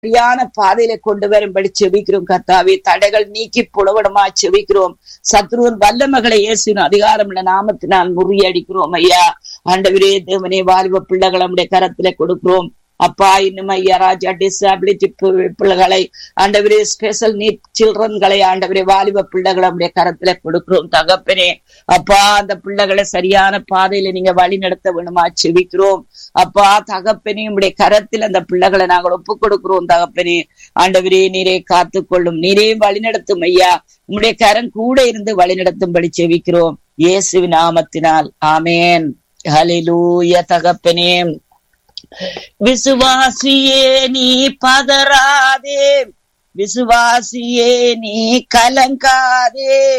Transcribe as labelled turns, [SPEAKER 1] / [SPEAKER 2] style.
[SPEAKER 1] சரியான பாதையில கொண்டு வரும்படி செபிக்கிறோம் கர்த்தாவே தடைகள் நீக்கி புலவடமா செபிக்கிறோம் சத்ருவன் வல்லமகளை இயேசுவின் அதிகாரமுள்ள நாமத்தினால் முறியடிக்கிறோம் ஐயா ஆண்டவரே தேவனே வாலிப பிள்ளைகளை நம்முடைய கரத்துல கொடுக்கிறோம் அப்பா இன்னும் ஐயா ராஜா டிசபிலிட்டி பிள்ளைகளை ஆண்டவரே ஸ்பெஷல் நீட் சில்ட்ரன்களை ஆண்டவரே வாலிப பிள்ளைகளை நம்முடைய கரத்துல கொடுக்கிறோம் தகப்பனே அப்பா அந்த பிள்ளைகளை சரியான பாதையில நீங்க வழி நடத்த வேணுமா செபிக்கிறோம் அப்பா தகப்பனே உடைய கரத்தில் அந்த பிள்ளைகளை நாங்கள் ஒப்பு கொடுக்கிறோம் தகப்பனே ஆண்டவரே நீரே காத்து கொள்ளும் நீரே வழிநடத்தும் ஐயா உம்முடைய கரம் கூட இருந்து வழிநடத்தும்படி செவிக்கிறோம் இயேசு நாமத்தினால் ஆமேன் ஹலிலூய தகப்பனே விசுவாசியே நீ பதறாதே விசுவாசியே நீ கலங்காதே